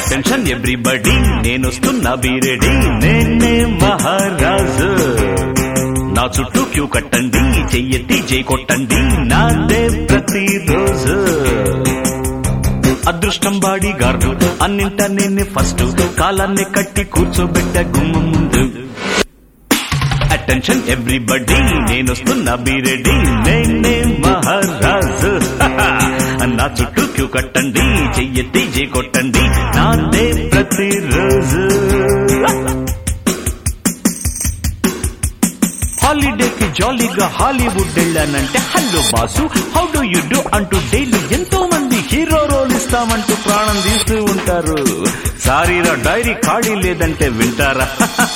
attention everybody నేనొస్తున్నా బీరెడి నేనే మహారాజు నా చుట్టూ క్యూ కట్టండి చెయ్యెత్తి జై కొట్టండి నాదే ప్రతిరోజు అదృష్టం బాడీ గార్డు అన్నింట నేనే ఫస్ట్ కాలాన్ని కట్టి కూర్చోబెట్ట గుమ్మ ముందు అటెన్షన్ ఎవ్రీబడి నేనొస్తున్నా బీరెడి నేనే మహారాజు నా చుట్టూ క్యూ కట్టండి చెయ్యెత్తి జై కొట్టండి నాదే ప్రతిరోజు హాలిడేకి జాలీగా హాలీవుడ్ వెళ్ళానంటే hello boss how do you do అంటూ డైలీ ఎంతో మంది హీరో రోల్ ఇస్తామంటూ ప్రాణం తీస్తూ ఉంటారు సారీరా డైరీ ఖాళీ లేదంటే వింటారా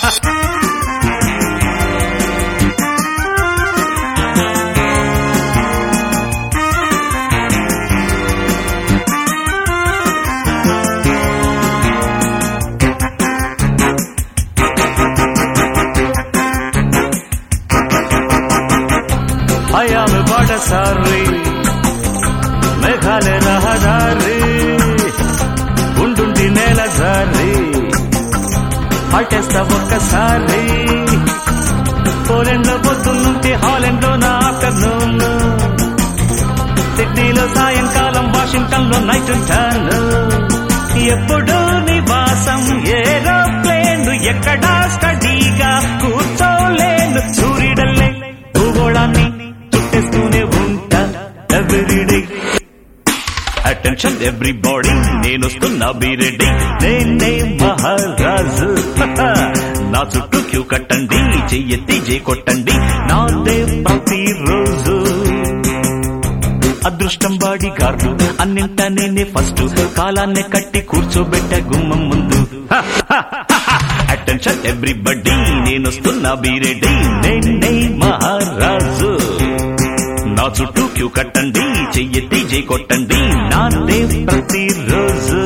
హయామి బాటసారి మేఘాలయ రహదారి ఉండుండి నేల జారి పట్టేస్తా ఒక్కసారి పోలెండ్ లో పొద్దున్నుంటే హాలెండ్ లో నా ఆఫ్టర్నూన్ సిడ్నీలో సాయంకాలం వాషింగ్టన్ లో నైట్ ఉంటాను ఎప్పుడు నివాసం ఏరోప్లేన్ ఎక్కడా స్టడీగా కూర్చోలేను సూర్యుడల్లే భూగోళాన్ని చుట్టేస్తూనే ఉంటా ఎవ్రీడే అటెన్షన్ ఎవ్రీబాడీ నేనొస్తున్నా బీరెడ్డి నేనే మహారాజు నా చుట్టూ క్యూ కట్టండి చెయ్యెత్తి జై కొట్టండి నాదే ప్రతిరోజు అదృష్టం బాడీ గార్డు అన్నింట నేనే ఫస్ట్ కాలాన్ని కట్టి కూర్చోబెట్ట గుమ్మం ముందు అటెన్షన్ ఎవ్రీబడి నేనొస్తున్నా బీరెడ్డి నేనే మహారాజు నా చుట్టూ క్యూ కట్టండి చెయ్యెత్తి జై కొట్టండి నాదే ప్రతిరోజు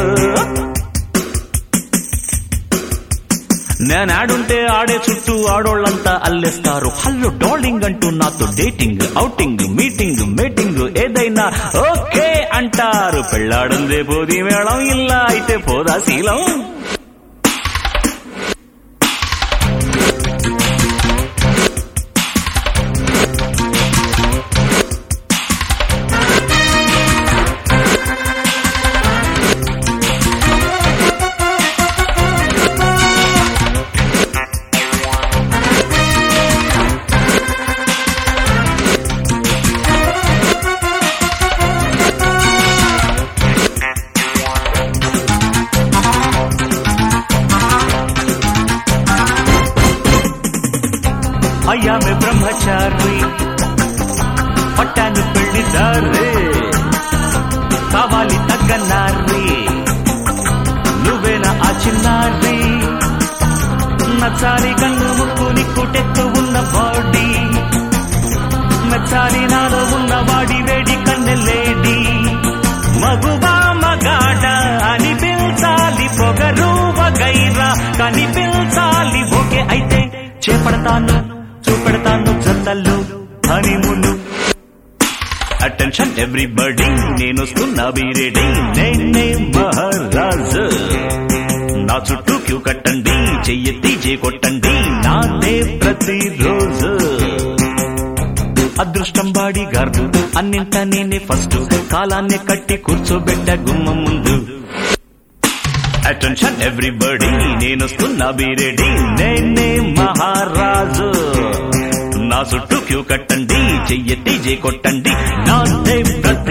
నేను ఆడుంటే ఆడే చుట్టూ ఆడోళ్ళంతా అల్లేస్తారు హలో డార్లింగ్ అంటూ నాతో డేటింగ్ ఔటింగ్ మీటింగ్ మీటింగ్ ఏదైనా ఓకే అంటారు పెళ్ళాడుందే పోది మేళం ఇలా అయితే పోదా శీలం అయ్యామె బ్రహ్మచారి పట్టాను పెళ్లిదారే కావాలి తగ్గనారి నువ్వేనా ఆ చిన్నారి నచ్చాలి కన్ను ముక్కు నిక్కుటెత్తు ఉన్న బాడీ మెచ్చాలి నాలో ఉన్న వాడి వేడి కన్నెలేడి మగువా మగాడ అనిపించాలి పొగరు వగైరా కనిపించాలి ఓకే అయితే చేపడతాను చూపెడతాను జతల్లో హనీమును అటెన్షన్ ఎవ్రీబడి నేనొస్తున్నా బీరెడి నేనే మహారాజు నా చుట్టూ క్యూ కట్టండి చెయ్యెత్తి జై కొట్టండి నాదే ప్రతిరోజు అదృష్టం బాడీ గార్డు అన్నింట నేనే ఫస్ట్ కాలాన్ని కట్టి కూర్చోబెట్ట గుమ్మం ముందు అటెన్షన్ ఎవ్రీబడి నేనొస్తున్నా బీరెడి నేనే మహారాజు నా చుట్టూ క్యూ కట్టండి చెయ్యెత్తి జై కొట్టండి నాదే ప్రతి